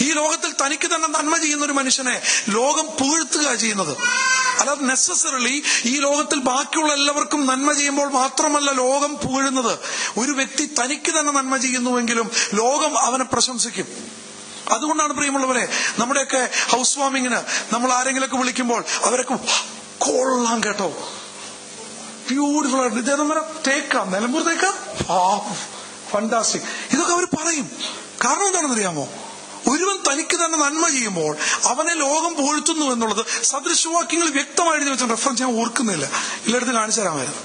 ഈ ലോകത്തിൽ തനിക്ക് തന്നെ നന്മ ചെയ്യുന്ന ഒരു മനുഷ്യനെ ലോകം പുകഴ്ത്തുക ചെയ്യുന്നത് അല്ലാതെ നെസസറലി ഈ ലോകത്തിൽ ബാക്കിയുള്ള എല്ലാവർക്കും നന്മ ചെയ്യുമ്പോൾ മാത്രമല്ല ലോകം പുകഴുന്നത് ഒരു വ്യക്തി തനിക്ക് തന്നെ നന്മ ചെയ്യുന്നുവെങ്കിലും ലോകം അവനെ പ്രശംസിക്കും അതുകൊണ്ടാണ് പ്രിയമുള്ളവരെ നമ്മുടെയൊക്കെ ഹൗസ് വാമിങ്ങിന് നമ്മൾ ആരെങ്കിലൊക്കെ വിളിക്കുമ്പോൾ അവരൊക്കെ കൊള്ളാം കേട്ടോ ബ്യൂട്ടിഫുൾ ആയിട്ട് ഇതേതം തേക്കാം നിലമ്പൂർ തേക്കാം ഫണ്ടാസ്റ്റിക് ഇതൊക്കെ അവർ പറയും കാരണം എന്താണെന്ന് അറിയാമോ ഒരുവൻ തനിക്ക് തന്നെ നന്മ ചെയ്യുമ്പോൾ അവനെ ലോകം പുകഴ്ത്തുന്നു എന്നുള്ളത് സദൃശവാക്യങ്ങൾ വ്യക്തമായിട്ട് വെച്ച റെഫറൻസ് ഞാൻ ഓർക്കുന്നില്ല എല്ലായിടത്തും കാണിച്ചു തരാമായിരുന്നു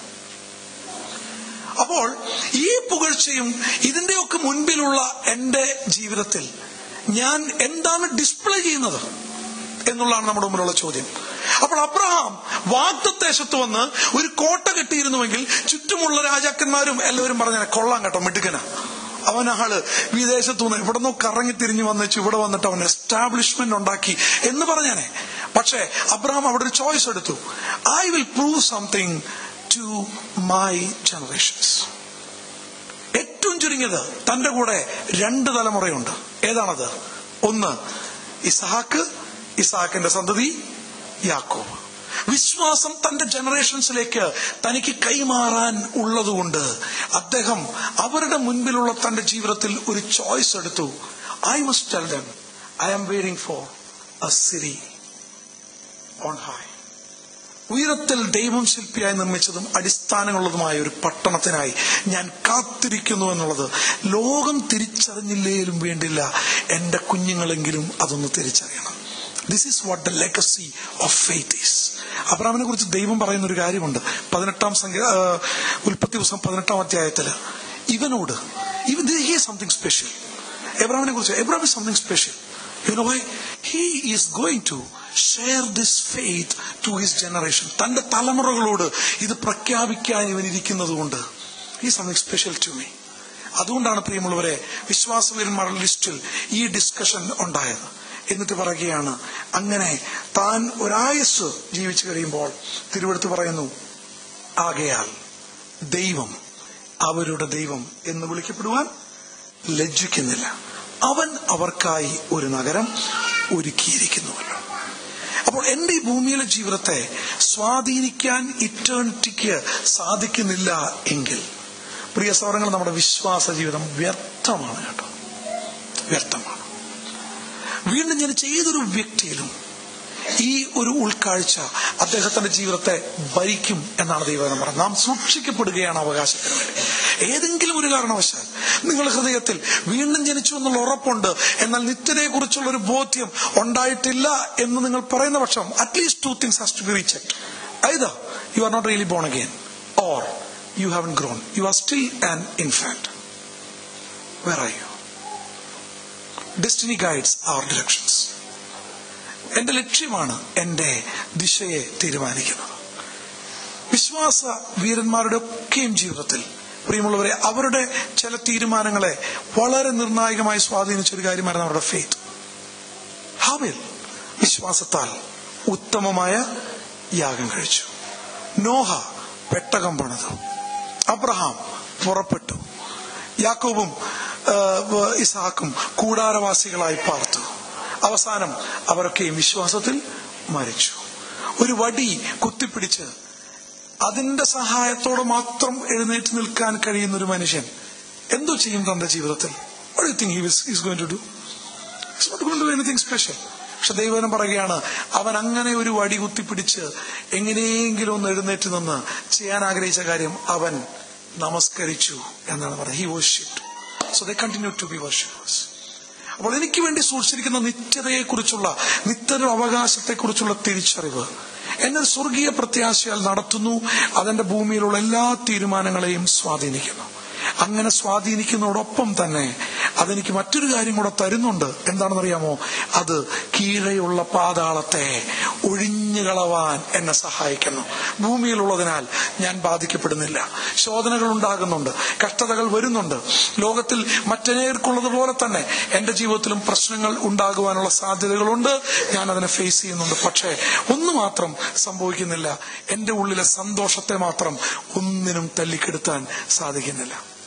അപ്പോൾ ഈ പുകഴ്ചയും ഇതിന്റെയൊക്കെ മുൻപിലുള്ള എന്റെ ജീവിതത്തിൽ ഞാൻ എന്താണ് ഡിസ്പ്ലേ ചെയ്യുന്നത് എന്നുള്ളതാണ് നമ്മുടെ മുമ്പിലുള്ള ചോദ്യം അപ്പോൾ അബ്രഹാം വാഗ്ദത്തേശത്ത് വന്ന് ഒരു കോട്ട കെട്ടിയിരുന്നുവെങ്കിൽ ചുറ്റുമുള്ള രാജാക്കന്മാരും എല്ലാവരും പറഞ്ഞ കൊള്ളാം കേട്ടോ മിടുക്കന അവൻ ആള് വിദേശത്തുനിന്ന് എവിടെ നിന്നോ കറങ്ങി തിരിഞ്ഞു വന്നിച്ച് ഇവിടെ വന്നിട്ട് അവൻ എസ്റ്റാബ്ലിഷ്മെന്റ് ഉണ്ടാക്കി എന്ന് പറഞ്ഞാനെ പക്ഷേ അബ്രഹാം അവിടെ ഒരു ചോയ്സ് എടുത്തു I will prove something to my generations ഏറ്റവും ചുരുങ്ങിയത് തന്റെ കൂടെ രണ്ട് തലമുറയുണ്ട് ഏതാണത് ഒന്ന് ഇസഹാക്ക് ഇസഹാക്കിന്റെ സന്തതി യാക്കോബ് വിശ്വാസം തന്റെ ജനറേഷൻസിലേക്ക് തനിക്ക് കൈമാറാൻ ഉള്ളതുകൊണ്ട് അദ്ദേഹം അവരുടെ മുൻപിലുള്ള തന്റെ ജീവിതത്തിൽ ഒരു ചോയ്സ് എടുത്തു I must tell them I am waiting for a city on high ഉയരത്തിൽ ദൈവം ശില്പിയായി നിർമ്മിച്ചതും അടിസ്ഥാനങ്ങളുള്ളതുമായ ഒരു പട്ടണത്തിനായി ഞാൻ കാത്തിരിക്കുന്നു എന്നുള്ളത് ലോകം തിരിച്ചറിഞ്ഞില്ലേലും വേണ്ടില്ല എന്റെ കുഞ്ഞുങ്ങളെങ്കിലും അതൊന്ന് തിരിച്ചറിയണം this is what the legacy of faith is അബ്രാമിനെ കുറിച്ച് ദൈവം പറയുന്ന ഒരു കാര്യമുണ്ട് പതിനെട്ടാം സംഖ്യ ഉൽപ്പത്തി ദിവസം പതിനെട്ടാം അധ്യായത്തില് ഇവനോട് ഇവൻ ഹി സംതിങ് സ്പെഷ്യൽ എബ്രാമിനെ കുറിച്ച് Abram is something special you know why he is going to share this faith to his generation തന്റെ തലമുറകളോട് ഇത് പ്രഖ്യാപിക്കാൻ ഇവൻ ഇരിക്കുന്നത് കൊണ്ട് ഈ സംതിങ് സ്പെഷ്യൽ ടു മീ അതുകൊണ്ടാണ് പ്രിയമുള്ളവരെ വിശ്വാസവീരന്മാരുടെ ലിസ്റ്റിൽ ഈ ഡിസ്കഷൻ ഉണ്ടായത് എന്നിട്ട് പറയുകയാണ് അങ്ങനെ താൻ ഒരായസ് ജീവിച്ചു കഴിയുമ്പോൾ തിരുവെടുത്ത് പറയുന്നു ആകയാൽ ദൈവം അവരുടെ ദൈവം എന്ന് വിളിക്കപ്പെടുവാൻ ലജ്ജിക്കുന്നില്ല അവൻ അവർക്കായി ഒരു നഗരം ഒരുക്കിയിരിക്കുന്നുവല്ലോ അപ്പോൾ എന്റെ ഈ ഭൂമിയിലെ ജീവിതത്തെ സ്വാധീനിക്കാൻ ഇറ്റേണിറ്റിക്ക് സാധിക്കുന്നില്ല എങ്കിൽ പ്രിയ സൗരങ്ങൾ നമ്മുടെ വിശ്വാസ ജീവിതം വ്യർത്ഥമാണ് കേട്ടോ വ്യർത്ഥമാണ് വീണ്ടും ഞാൻ ചെയ്തൊരു വ്യക്തിയിലും ഈ ഒരു ഉൾക്കാഴ്ച അദ്ദേഹത്തിന്റെ ജീവിതത്തെ ഭരിക്കും എന്നാണ് ദൈവം പറയുന്നത് നാം സൂക്ഷിക്കപ്പെടുകയാണ് അവകാശത്തിന് വേണ്ടി ഏതെങ്കിലും ഒരു കാരണവശാൽ നിങ്ങൾ ഹൃദയത്തിൽ വീണ്ടും ജനിച്ചു എന്നുള്ള ഉറപ്പുണ്ട് എന്നാൽ നിത്യതയെ കുറിച്ചുള്ള ഒരു ബോധ്യം ഉണ്ടായിട്ടില്ല എന്ന് നിങ്ങൾ പറയുന്ന പക്ഷം at least two things has to be rechecked either you are not really born again or you haven't grown you are still an in fact where are you destiny guides our directions എന്റെ ലക്ഷ്യമാണ് എന്റെ ദിശയെ തീരുമാനിക്കുന്നത് വിശ്വാസ വീരന്മാരുടെ ഒക്കെയും ജീവിതത്തിൽ പ്രിയമുള്ളവരെ അവരുടെ ചില തീരുമാനങ്ങളെ വളരെ നിർണായകമായി സ്വാധീനിച്ച ഒരു കാര്യമായിരുന്നു അവരുടെ ഫെയ്ത്ത് ഹാബിൽ വിശ്വാസത്താൽ ഉത്തമമായ യാഗം കഴിച്ചു നോഹ പെട്ടകം പണിതു അബ്രഹാം പുറപ്പെട്ടു യാക്കോബും ഇസാക്കും കൂടാരവാസികളായി പാർത്തു അവസാനം അവരൊക്കെയും വിശ്വാസത്തിൽ മരിച്ചു ഒരു വടി കുത്തിപ്പിടിച്ച് അതിന്റെ സഹായത്തോടെ മാത്രം എഴുന്നേറ്റ് നിൽക്കാൻ കഴിയുന്ന ഒരു മനുഷ്യൻ എന്തോ ചെയ്യും തന്റെ ജീവിതത്തിൽ എനിത്തിങ് സ്പെഷ്യൽ പക്ഷെ ദൈവനം പറയുകയാണ് അവൻ അങ്ങനെ ഒരു വടി കുത്തിപ്പിടിച്ച് എങ്ങനെയെങ്കിലും ഒന്ന് എഴുന്നേറ്റ് നിന്ന് ചെയ്യാൻ ആഗ്രഹിച്ച കാര്യം അവൻ നമസ്കരിച്ചു എന്നാണ് പറയുന്നത് he worshipped so they continue to be worshippers അപ്പോൾ എനിക്ക് വേണ്ടി സൂക്ഷിച്ചിരിക്കുന്ന നിത്യതയെക്കുറിച്ചുള്ള നിത്യത അവകാശത്തെക്കുറിച്ചുള്ള തിരിച്ചറിവ് എന്നെ സ്വർഗീയ പ്രത്യാശയാൽ നടത്തുന്നു അതെന്റെ ഭൂമിയിലുള്ള എല്ലാ തീരുമാനങ്ങളെയും സ്വാധീനിക്കുന്നു അങ്ങനെ സ്വാധീനിക്കുന്നതോടൊപ്പം തന്നെ അതെനിക്ക് മറ്റൊരു കാര്യം കൂടെ തരുന്നുണ്ട് എന്താണെന്നറിയാമോ അത് കീഴെയുള്ള പാതാളത്തെ ഒഴിഞ്ഞു കളവാൻ എന്നെ സഹായിക്കുന്നു ഭൂമിയിലുള്ളതിനാൽ ഞാൻ ബാധിക്കപ്പെടുന്നില്ല ശോധനകൾ ഉണ്ടാകുന്നുണ്ട് കഷ്ടതകൾ വരുന്നുണ്ട് ലോകത്തിൽ മറ്റനേർക്കുള്ളതുപോലെ തന്നെ എന്റെ ജീവിതത്തിലും പ്രശ്നങ്ങൾ ഉണ്ടാകുവാനുള്ള സാധ്യതകളുണ്ട് ഞാൻ അതിനെ ഫേസ് ചെയ്യുന്നുണ്ട് പക്ഷേ ഒന്ന് മാത്രം സംഭവിക്കുന്നില്ല എന്റെ ഉള്ളിലെ സന്തോഷത്തെ മാത്രം ഒന്നിനും തല്ലിക്കെടുത്താൻ സാധിക്കുന്നില്ല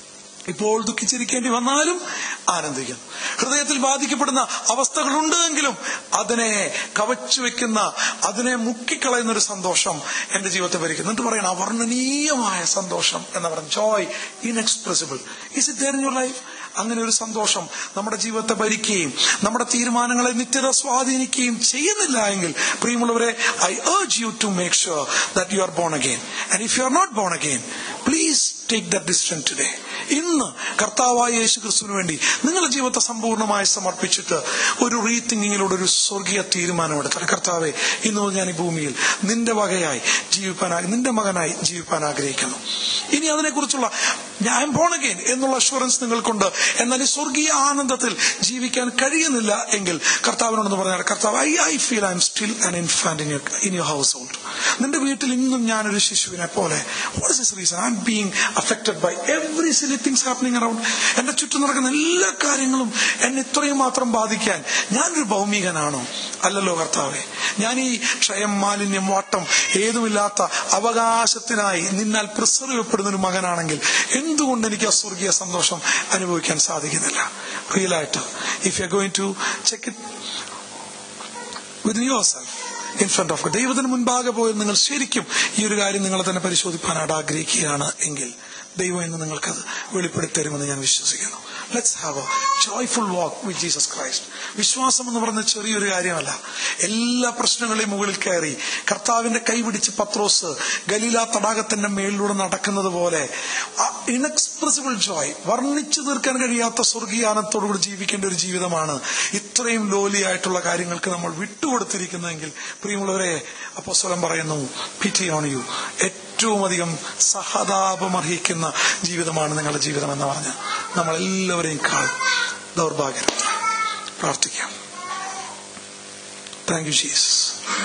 ഇപ്പോൾ ദുഃഖിച്ചിരിക്കേണ്ടി വന്നാലും ആനന്ദിക്കുന്നു ഹൃദയത്തിൽ ബാധിക്കപ്പെടുന്ന അവസ്ഥകളുണ്ട് എങ്കിലും അതിനെ കവച്ചു വെക്കുന്ന അതിനെ മുക്കിക്കളയുന്ന ഒരു സന്തോഷം എന്റെ ജീവിതത്തെ ഭരിക്കുന്നു എന്നിട്ട് പറയണം അവർണ്ണനീയമായ സന്തോഷം എന്ന് പറഞ്ഞ joy inexpressible is it there in your life അങ്ങനെ ഒരു സന്തോഷം നമ്മുടെ ജീവിതത്തെ ഭരിക്കുകയും നമ്മുടെ തീരുമാനങ്ങളെ നിത്യത സ്വാധീനിക്കുകയും ചെയ്യുന്നില്ല എങ്കിൽ പ്രിയമുള്ളവരെ I urge you to make sure that you are born again and if you are not born again please take that decision today ഇന്ന് കർത്താവായ യേശു ക്രിസ്തുവിന് വേണ്ടി നിങ്ങളുടെ ജീവിതത്തെ സമ്പൂർണ്ണമായി സമർപ്പിച്ചിട്ട് ഒരു റീതിങ്കിങ്ങിലൂടെ ഒരു സ്വർഗീയ തീരുമാനമെടുക്കണം കർത്താവെ ഇന്ന് ഞാൻ ഈ ഭൂമിയിൽ നിന്റെ വകയായി ജീവിപ്പാൻ നിന്റെ മകനായി ജീവിപ്പാൻ ആഗ്രഹിക്കുന്നു ഇനി അതിനെക്കുറിച്ചുള്ള ഞാൻ ബോൺ അഗെയിൻ എന്നുള്ള അഷുറൻസ് നിങ്ങൾക്കുണ്ട് എന്നാൽ ഈ സ്വർഗീയ ആനന്ദത്തിൽ ജീവിക്കാൻ കഴിയുന്നില്ല എങ്കിൽ കർത്താവിനോടൊന്ന് പറഞ്ഞാൽ കർത്താവ് I I feel I am still an infant in in your household നിന്റെ വീട്ടിൽ ഇന്നും ഞാനൊരു ശിശുവിനെ പോലെ what is this reason I am being affected by every silly things happening around എന്റെ ചുറ്റും നടക്കുന്ന എല്ലാ കാര്യങ്ങളും എന്നെ ഇത്രയും മാത്രം ബാധിക്കാൻ ഞാനൊരു ഭൗമികനാണോ അല്ലല്ലോ കർത്താവെ ഞാൻ ഈ ക്ഷയം മാലിന്യം വാട്ടം ഏതുമില്ലാത്ത അവകാശത്തിനായി നിന്നാൽ പ്രിസർവ് ചെയ്യപ്പെടുന്ന ഒരു മകനാണെങ്കിൽ എന്തുകൊണ്ട് എനിക്ക് ആ സ്വർഗീയ സന്തോഷം അനുഭവിക്കാൻ സാധിക്കുന്നില്ല റിയലായിട്ട് if you going to check it with yourself in front of ദൈവത്തിന് മുൻപാകെ പോയി നിങ്ങൾ ശരിക്കും ഈ ഒരു കാര്യം നിങ്ങളെ തന്നെ പരിശോധിപ്പാനായിട്ട് ആഗ്രഹിക്കുകയാണ് എങ്കിൽ ദൈവം എന്ന് നിങ്ങൾക്കത് വെളിപ്പെടുത്തി തരുമെന്ന് ഞാൻ വിശ്വസിക്കുന്നു let's have a joyful walk with Jesus Christ വിശ്വാസം എന്ന് പറഞ്ഞ ചെറിയൊരു കാര്യമല്ല എല്ലാ പ്രശ്നങ്ങളെയും മുകളിൽ കയറി കർത്താവിന്റെ കൈപിടിച്ച് പത്രോസ് ഗലീല തടാകത്തിന്റെ മേളിലൂടെ നടക്കുന്നത് പോലെ ഇൻഎക്സ്പ്രസിബിൾ ജോയ് വർണ്ണിച്ചു തീർക്കാൻ കഴിയാത്ത സ്വർഗീയാനത്തോടുകൂടി ജീവിക്കേണ്ട ഒരു ജീവിതമാണ് ഇത്രയും ലോലിയായിട്ടുള്ള കാര്യങ്ങൾക്ക് നമ്മൾ വിട്ടുകൊടുത്തിരിക്കുന്നതെങ്കിൽ പ്രിയമുള്ളവരെ അപ്പോസ്വലം പറയുന്നു പിറ്റി ഓൺ യു ഏറ്റവും അധികം സഹതാപം അർഹിക്കുന്ന ജീവിതമാണ് നിങ്ങളുടെ ജീവിതം എന്ന് പറഞ്ഞ് നമ്മൾ എല്ലാവരെയും കാൾ ദൗർഭാഗ്യം പ്രാർത്ഥിക്കാം thank you Jesus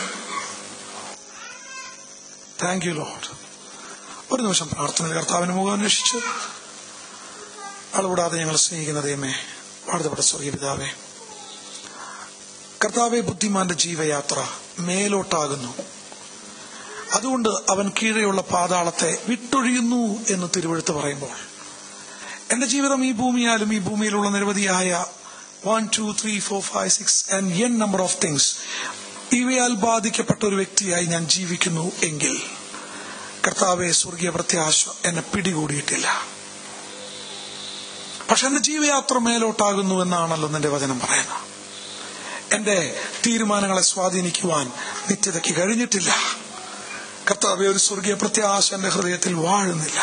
thank you lord ഒരു നിമിഷം പ്രാർത്ഥന കർത്താവിന് മുഖം അന്വേഷിച്ച് അളവിടാതെ ഞങ്ങൾ സ്നേഹിക്കുന്ന ദൈവമേ വാഴ്ത്തപ്പെട്ട സ്വർഗീയ പിതാവേ കർത്താവെ ബുദ്ധിമാന്റെ ജീവയാത്ര മേലോട്ടാകുന്നു അതുകൊണ്ട് അവൻ കീഴെയുള്ള പാതാളത്തെ വിട്ടൊഴിയുന്നു എന്ന് തിരുവഴുത്ത് പറയുമ്പോൾ എന്റെ ജീവിതം ഈ ഭൂമിയാലും ഈ ഭൂമിയിലുള്ള നിരവധിയായ one two three four five six and N number of things ഇവയാൽ ബാധിക്കപ്പെട്ട ഒരു വ്യക്തിയായി ഞാൻ ജീവിക്കുന്നു എങ്കിൽ കർത്താവെ സ്വർഗീയ പ്രത്യാശ എന്നെ പിടികൂടിയിട്ടില്ല പക്ഷെ എന്റെ ജീവയാത്ര മേലോട്ടാകുന്നു എന്നാണല്ലോ നിന്റെ വചനം പറയുന്നത് എന്റെ തീരുമാനങ്ങളെ സ്വാധീനിക്കുവാൻ നിത്യതയ്ക്ക് കഴിഞ്ഞിട്ടില്ല കർത്താവെ ഒരു സ്വർഗീയ പ്രത്യാശ എന്റെ ഹൃദയത്തിൽ വാഴുന്നില്ല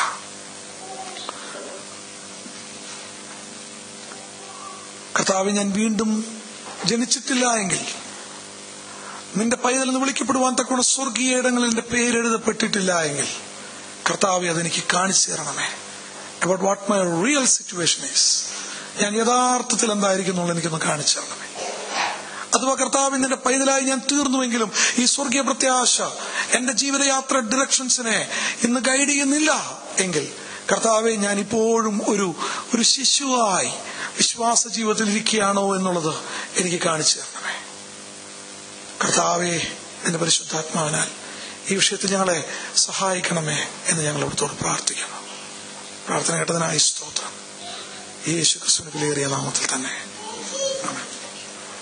കർത്താവ് ഞാൻ വീണ്ടും ജനിച്ചിട്ടില്ല എങ്കിൽ നിന്റെ പൈതൽ നിന്ന് വിളിക്കപ്പെടുവാൻ തക്കവണ്ണം സ്വർഗീയ ഇടങ്ങളിൽ എന്റെ പേരെഴുതപ്പെട്ടിട്ടില്ല എങ്കിൽ കർത്താവെ അതെനിക്ക് കാണിച്ചു തരണമേ about what my real situation is ഞാൻ യഥാർത്ഥത്തിൽ എന്തായിരിക്കുന്നു എനിക്കൊന്ന് കാണിച്ചു തരണമേ അഥവാ കർത്താവ് നിന്റെ പൈതലായി ഞാൻ തീർന്നുവെങ്കിലും ഈ സ്വർഗീയ പ്രത്യാശ എന്റെ ജീവിതയാത്ര ഡിറക്ഷൻസിനെ ഇന്ന് ഗൈഡ് ചെയ്യുന്നില്ല എങ്കിൽ കർത്താവെ ഞാൻ ഇപ്പോഴും ഒരു ഒരു ശിശുവായി വിശ്വാസ ജീവിതത്തിൽ ഇരിക്കുകയാണോ എന്നുള്ളത് എനിക്ക് കാണിച്ചു തരണമേ കർത്താവെ എന്റെ പരിശുദ്ധാത്മാവിനാൽ ഈ വിഷയത്തിൽ ഞങ്ങളെ സഹായിക്കണമേ എന്ന് ഞങ്ങൾ ഇവിടുത്തോട് പ്രാർത്ഥിക്കുന്നു പ്രാർത്ഥന കേട്ടതിനായി സ്തോത്രം യേശു ക്രിസ്തുവിന് വിലയേറിയ നാമത്തിൽ തന്നെ